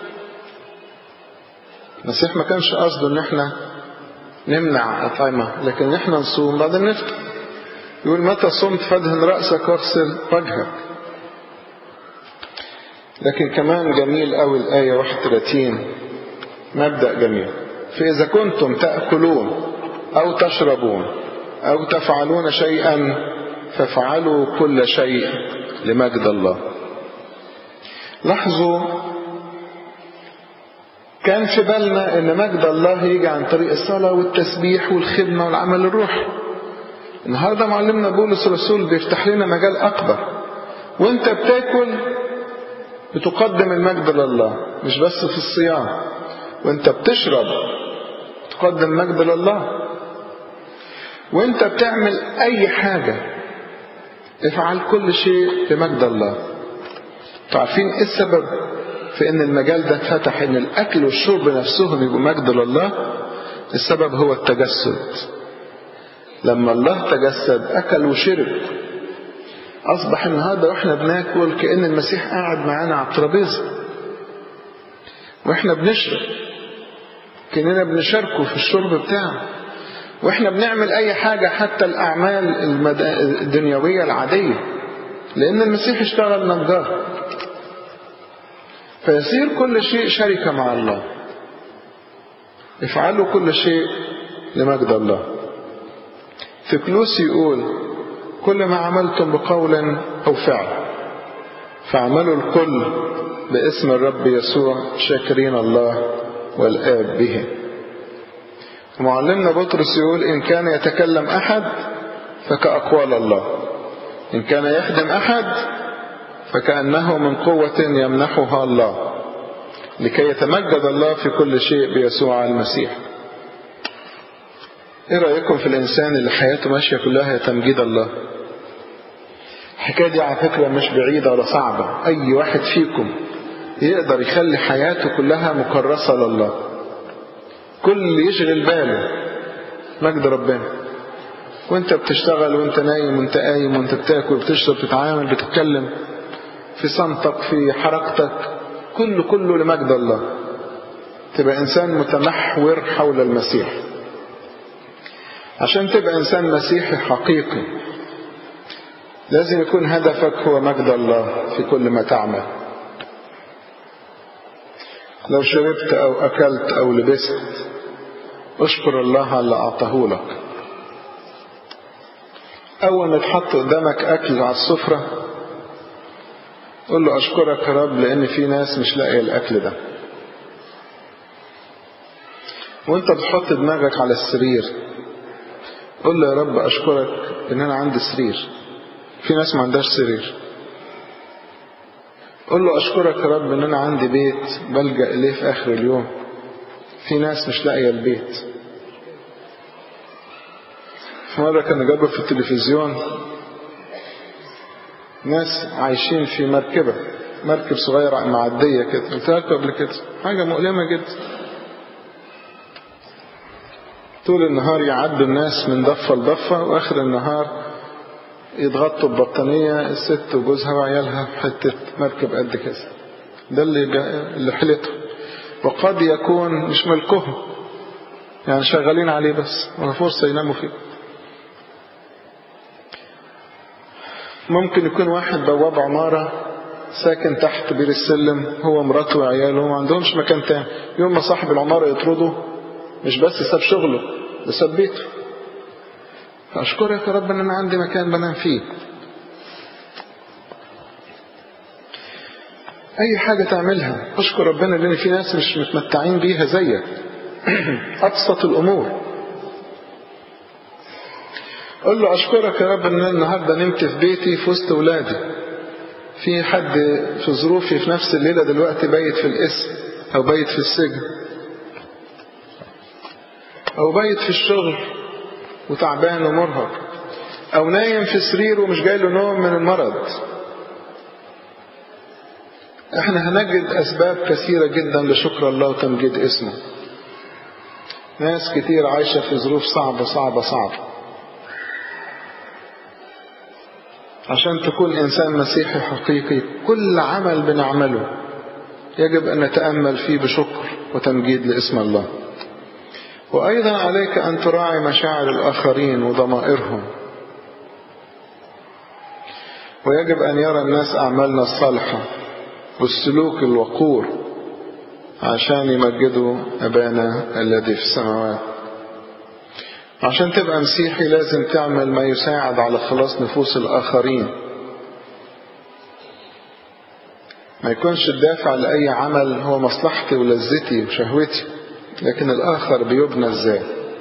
المسيح ما كانش قصده ان احنا نمنع أطعمة لكن احنا نصوم بعدين نفطر يقول متى صمت فادهن رأسك واغسل وجهك لكن كمان جميل قوي الآية 31 مبدأ جميل فإذا كنتم تأكلون أو تشربون أو تفعلون شيئا فافعلوا كل شيء لمجد الله لاحظوا كان في بالنا ان مجد الله يجي عن طريق الصلاة والتسبيح والخدمة والعمل الروحي النهاردة معلمنا بولس الرسول بيفتح لنا مجال أكبر وانت بتاكل بتقدم المجد لله مش بس في الصيام وانت بتشرب تقدم مجد لله وانت بتعمل اي حاجة افعل كل شيء لمجد الله عارفين ايه السبب في ان المجال ده اتفتح ان الاكل والشرب نفسهم يبقوا مجد لله السبب هو التجسد لما الله تجسد اكل وشرب اصبح النهارده واحنا بناكل كان المسيح قاعد معانا على الترابيزه واحنا بنشرب كاننا بنشاركه في الشرب بتاعه واحنا بنعمل اي حاجه حتى الاعمال الدنيويه العاديه لان المسيح اشتغل نجار فيصير كل شيء شركة مع الله افعلوا كل شيء لمجد الله في كلوس يقول كل ما عملتم بقول أو فعل فاعملوا الكل باسم الرب يسوع شاكرين الله والآب به معلمنا بطرس يقول إن كان يتكلم أحد فكأقوال الله إن كان يخدم أحد فكأنه من قوة يمنحها الله لكي يتمجد الله في كل شيء بيسوع المسيح ايه رأيكم في الإنسان اللي حياته ماشية كلها تمجيد الله الحكاية دي على فكرة مش بعيدة ولا صعبة أي واحد فيكم يقدر يخلي حياته كلها مكرسة لله كل يشغل باله مجد ربنا وانت بتشتغل وانت نايم وانت قايم وانت بتاكل بتشرب بتتعامل بتتكلم في صمتك في حركتك كله كله لمجد الله تبقى انسان متمحور حول المسيح عشان تبقى انسان مسيحي حقيقي لازم يكون هدفك هو مجد الله في كل ما تعمل لو شربت او اكلت او لبست اشكر الله على اللي اعطاه لك اول ما تحط قدامك اكل على السفره قول له اشكرك يا رب لان في ناس مش لاقيه الاكل ده وانت بتحط دماغك على السرير قول له يا رب اشكرك ان انا عندي سرير في ناس ما عندهاش سرير قول له اشكرك يا رب ان انا عندي بيت بلجأ اليه في اخر اليوم في ناس مش لاقيه البيت في مرة كان جابوا في التلفزيون ناس عايشين في مركبة مركب صغيرة معدية كده قلت لكم قبل كده حاجة مؤلمة جدا طول النهار يعدوا الناس من ضفة لضفة وآخر النهار يتغطوا ببطانية الست وجوزها وعيالها في حتة مركب قد كده ده اللي اللي حلته وقد يكون مش ملكهم يعني شغالين عليه بس ولا فرصة يناموا فيه ممكن يكون واحد بواب عمارة ساكن تحت بير السلم هو مراته وعياله ما عندهمش مكان تاني يوم ما صاحب العمارة يطرده مش بس ساب شغله ده ساب بيته فأشكرك يا رب إن أنا عندي مكان بنام فيه أي حاجة تعملها أشكر ربنا لأن في ناس مش متمتعين بيها زيك أبسط الأمور قل له أشكرك يا رب إن أنا النهاردة نمت في بيتي في وسط ولادي في حد في ظروفي في نفس الليلة دلوقتي بايت في الاسم أو بايت في السجن أو بايت في الشغل وتعبان ومرهق أو نايم في سرير ومش جاي له نوم من المرض احنا هنجد أسباب كثيرة جدا لشكر الله وتمجيد اسمه ناس كتير عايشة في ظروف صعبة صعبة صعبة عشان تكون إنسان مسيحي حقيقي كل عمل بنعمله يجب أن نتأمل فيه بشكر وتمجيد لاسم الله وأيضا عليك أن تراعي مشاعر الآخرين وضمائرهم ويجب أن يرى الناس أعمالنا الصالحة والسلوك الوقور عشان يمجدوا أبانا الذي في السماوات عشان تبقى مسيحي لازم تعمل ما يساعد على خلاص نفوس الآخرين ما يكونش الدافع لأي عمل هو مصلحتي ولذتي وشهوتي لكن الآخر بيبنى ازاي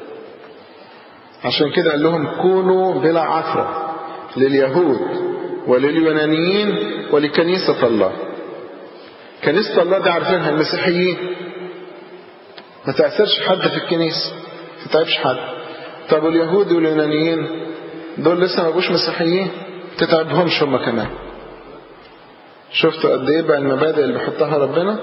عشان كده قال لهم كونوا بلا عثرة لليهود ولليونانيين ولكنيسة الله كنيسة الله دي عارفينها المسيحيين ما تأثرش حد في الكنيسة ما تتعبش حد طب واليهود واليونانيين دول لسه ما بقوش مسيحيين تتعبهمش هم كمان شفتوا قد ايه بقى المبادئ اللي بيحطها ربنا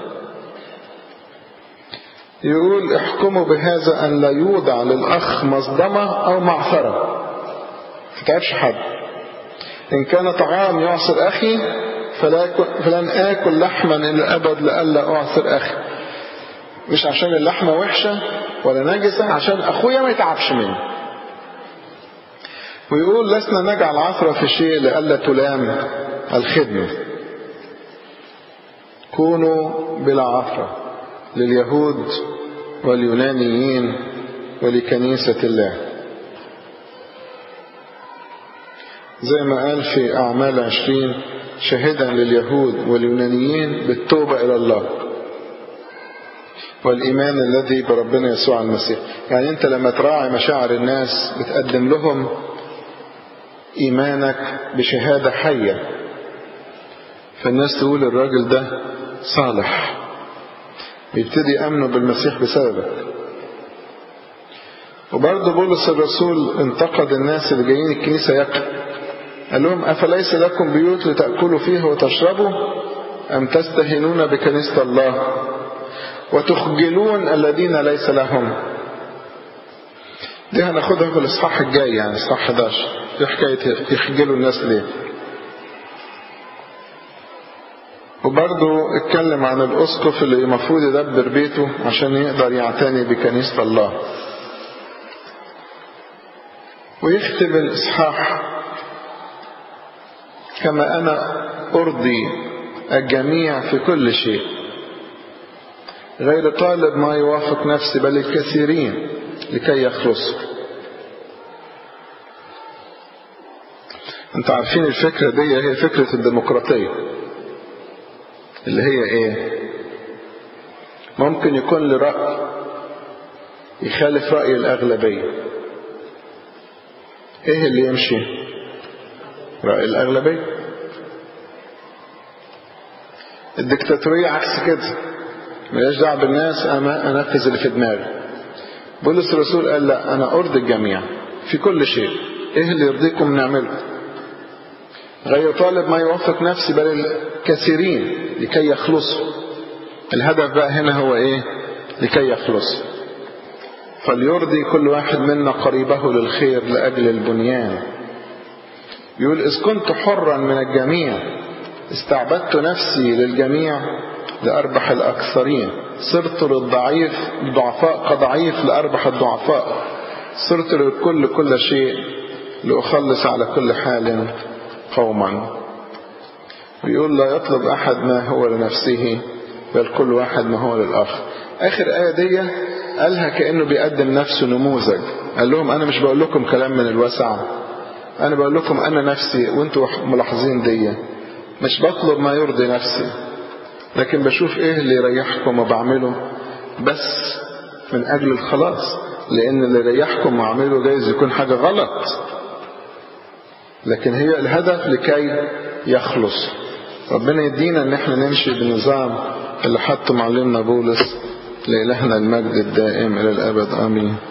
يقول احكموا بهذا ان لا يوضع للاخ مصدمه او معثره ما تتعبش حد ان كان طعام يعصر اخي فلا فلن اكل لحما الى الابد لئلا اعثر اخي مش عشان اللحمه وحشه ولا نجسه عشان اخويا ما يتعبش مني ويقول لسنا نجعل عثرة في شيء لئلا تلام الخدمة كونوا بلا عثرة لليهود واليونانيين ولكنيسة الله زي ما قال في أعمال عشرين شاهدا لليهود واليونانيين بالتوبة إلى الله والإيمان الذي بربنا يسوع المسيح يعني أنت لما تراعي مشاعر الناس بتقدم لهم إيمانك بشهادة حية فالناس تقول الراجل ده صالح بيبتدي يأمنوا بالمسيح بسببك وبرضه بولس الرسول انتقد الناس اللي جايين الكنيسة يقف قال لهم أفليس لكم بيوت لتأكلوا فيها وتشربوا أم تستهنون بكنيسة الله وتخجلون الذين ليس لهم دي هناخدها في الإصحاح الجاي يعني إصحاح 11 في حكاية يخجلوا الناس ليه وبرضه اتكلم عن الأسقف اللي المفروض يدبر بيته عشان يقدر يعتني بكنيسة الله ويختم الإصحاح كما أنا أرضي الجميع في كل شيء غير طالب ما يوافق نفسي بل الكثيرين لكي يخلصوا انت عارفين الفكرة دي هي فكرة الديمقراطية اللي هي ايه ممكن يكون لي رأي يخالف رأي الأغلبية ايه اللي يمشي رأي الأغلبية الدكتاتورية عكس كده ملاش دعوة بالناس أنا أنفذ اللي في دماغي بولس الرسول قال لا أنا أرضي الجميع في كل شيء إيه اللي يرضيكم نعمله غير طالب ما يوفق نفسي بل الكثيرين لكي يخلصوا الهدف بقى هنا هو إيه لكي يخلصوا فليرضي كل واحد منا قريبه للخير لأجل البنيان يقول إذ كنت حرا من الجميع استعبدت نفسي للجميع لأربح الأكثرين صرت للضعيف الضعفاء كضعيف لأربح الضعفاء صرت للكل كل شيء لأخلص على كل حال قوما ويقول لا يطلب أحد ما هو لنفسه بل كل واحد ما هو للآخر آخر آية دي قالها كأنه بيقدم نفسه نموذج قال لهم أنا مش بقول لكم كلام من الوسع أنا بقول لكم أنا نفسي وأنتوا ملاحظين دي مش بطلب ما يرضي نفسي لكن بشوف ايه اللي يريحكم وبعمله بس من اجل الخلاص لان اللي يريحكم واعمله جايز يكون حاجة غلط لكن هي الهدف لكي يخلص ربنا يدينا ان احنا نمشي بالنظام اللي حطه معلمنا بولس لإلهنا المجد الدائم إلى الأبد آمين